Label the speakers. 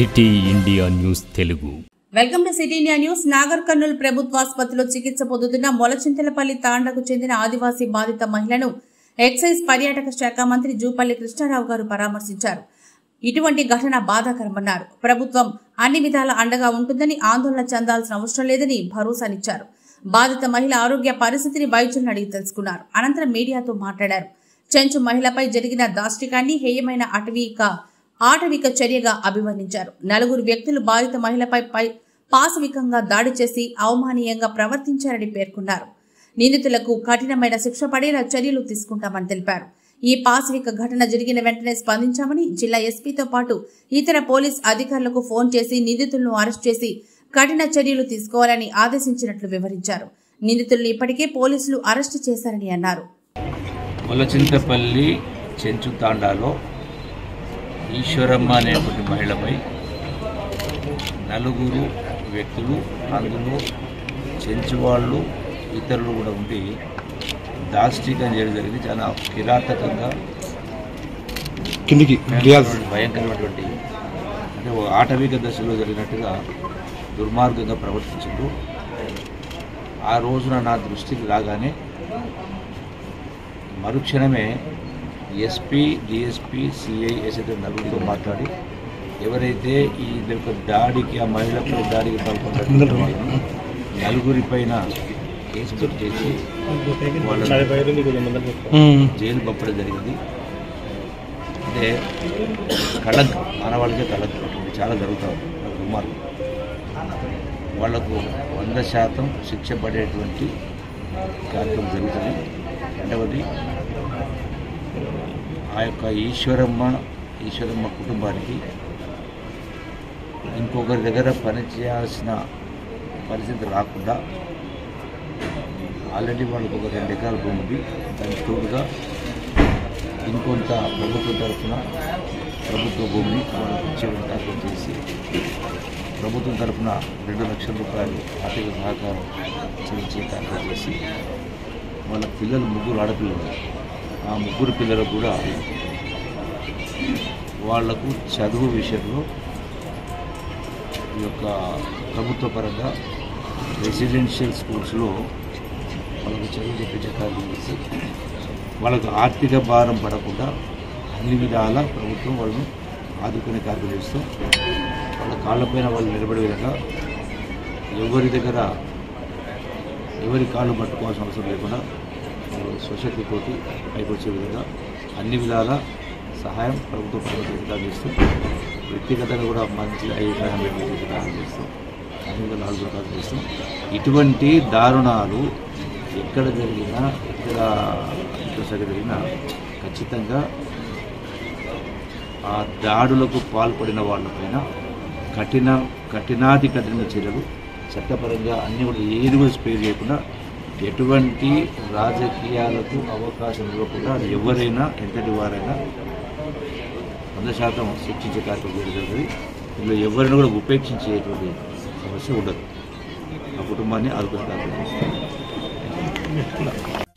Speaker 1: city India news Telugu
Speaker 2: welcome to city India news Nagarkurnool ప్రభుత్వాసుపత్రిలో చికిత్స పొందుతున్న మొలచింతలపల్లి తాండకు చెందిన ఆదివాసీ బాధిత మహిళను ఎక్సైజ్ పర్యాటక శాఖ మంత్రి జూపల్లి కృష్ణారావు గారు పరామర్శించారు ఇటువంటి ఘటన బాధాకరమన్నారు ప్రభుత్వం అన్ని విధాల అండగా ఉంటుందని ఆందోళన చెందాల్సిన అవసరం లేదని భరోసానిచ్చారు బాధిత మహిళ ఆరోగ్య పరిస్థితిని వైద్యులను అడిగి తెలుసుకున్నారు అనంతరం మీడియాతో మాట్లాడారు చెంచు మహిళపై జరిగిన దాష్టికాన్ని హేయమైన అటవీక ఆటవిక చర్యగా అభివర్ణించారు నలుగురు వ్యక్తులు బాధిత మహిళపై పై పాశవికంగా దాడి చేసి అవమానీయంగా ప్రవర్తించారని పేర్కొన్నారు నిందితులకు కఠినమైన శిక్ష పడేలా చర్యలు తీసుకుంటామని తెలిపారు ఈ పాశవిక ఘటన జరిగిన వెంటనే స్పందించామని జిల్లా ఎస్పీతో పాటు ఇతర పోలీస్ అధికారులకు ఫోన్ చేసి నిందితులను అరెస్ట్ చేసి కఠిన చర్యలు తీసుకోవాలని ఆదేశించినట్లు వివరించారు నిందితులను ఇప్పటికే పోలీసులు అరెస్టు చేశారని అన్నారు
Speaker 3: ములచింతపల్లి చెంచు తాండాలో ఈశ్వరమ్మ అనేటువంటి మహిళపై నలుగురు వ్యక్తులు అందులో చెంచు వాళ్ళు ఇతరులు కూడా ఉండి దాష్టికం చేయడం జరిగింది చాలా కిరాతకంగా
Speaker 4: కిందికి
Speaker 3: భయంకరమైన- భయంకరమైనటువంటి అంటే ఓ ఆటవిక దశలో జరిగినట్టుగా దుర్మార్గంగా ప్రవర్తించారు ఆ రోజున నా దృష్టికి రాగానే మరుక్షణమే ఎస్పీ డిఎస్పీ సిఐ ఎస్ఐ నలుగురితో మాట్లాడి ఎవరైతే ఈ యొక్క దాడికి ఆ మహిళపై దాడికి పాల్గొన్న నలుగురి పైన కేసు బుక్ చేసి వాళ్ళని జైలు పంపడం జరిగింది అంటే కళంకం మానవాళ్ళకే కళంకం ఇది చాలా జరుగుతూ ఉంది దుర్మార్గం వాళ్లకు వంద శాతం శిక్ష పడేటువంటి కార్యక్రమం జరుగుతుంది రెండవది ఆ యొక్క ఈశ్వరమ్మ ఈశ్వరమ్మ కుటుంబానికి ఇంకొకరి దగ్గర పనిచేయాల్సిన పరిస్థితి రాకుండా ఆల్రెడీ వాళ్ళకు ఒక రెండు ఎకరాల భూమి ఉంది దానికి తోడుగా ఇంకొంత ప్రభుత్వం తరఫున ప్రభుత్వ భూమిని వాళ్ళకి ఇచ్చే కార్యక్రమం చేసి ప్రభుత్వం తరఫున రెండు లక్షల రూపాయలు ఆర్థిక సహకారం చెల్లించే కార్యక్రమం చేసి వాళ్ళ పిల్లలు ముగ్గురు ఆడపిల్లలు ఆ ముగ్గురు పిల్లలకు కూడా వాళ్లకు చదువు విషయంలో ఈ యొక్క ప్రభుత్వ పరంగా రెసిడెన్షియల్ స్కూల్స్లో వాళ్ళకు చదువు చెప్పించే కార్యక్రమం చేసి వాళ్ళకు ఆర్థిక భారం పడకుండా అన్ని విధాల ప్రభుత్వం వాళ్ళను ఆదుకునే కార్యక్రమం చేస్తూ వాళ్ళ కాళ్ళపైన వాళ్ళు నిలబడే విధంగా ఎవరి దగ్గర ఎవరి కాళ్ళు పట్టుకోవాల్సిన అవసరం లేకుండా వాళ్ళు స్వశక్తితోటి పైకి వచ్చే విధంగా అన్ని విధాల సహాయం ప్రభుత్వ ప్రభుత్వం చేస్తూ వ్యక్తిగతంగా కూడా మంచి అభిప్రాయం వ్యక్తిగత కార్యం చేస్తూ అన్ని విధాలు ఆలోచన కార్యం చేస్తూ ఇటువంటి దారుణాలు ఎక్కడ జరిగినా ఎక్కడ ఎక్కడ జరిగినా ఖచ్చితంగా ఆ దాడులకు పాల్పడిన వాళ్ళపైన కఠిన కఠినాతి కఠిన చర్యలు చట్టపరంగా అన్ని కూడా ఏది కూడా స్పేర్ చేయకుండా ఎటువంటి రాజకీయాలకు అవకాశం ఇవ్వకుండా అది ఎవరైనా ఎంతటి వారైనా వంద శాతం శిక్షించే కార్యక్రమం చేయడం జరుగుతుంది ఇందులో ఎవరిని కూడా ఉపేక్షించేటువంటి సమస్య ఉండదు ఆ కుటుంబాన్ని ఆదుకునే కార్యక్రమం చేస్తుంది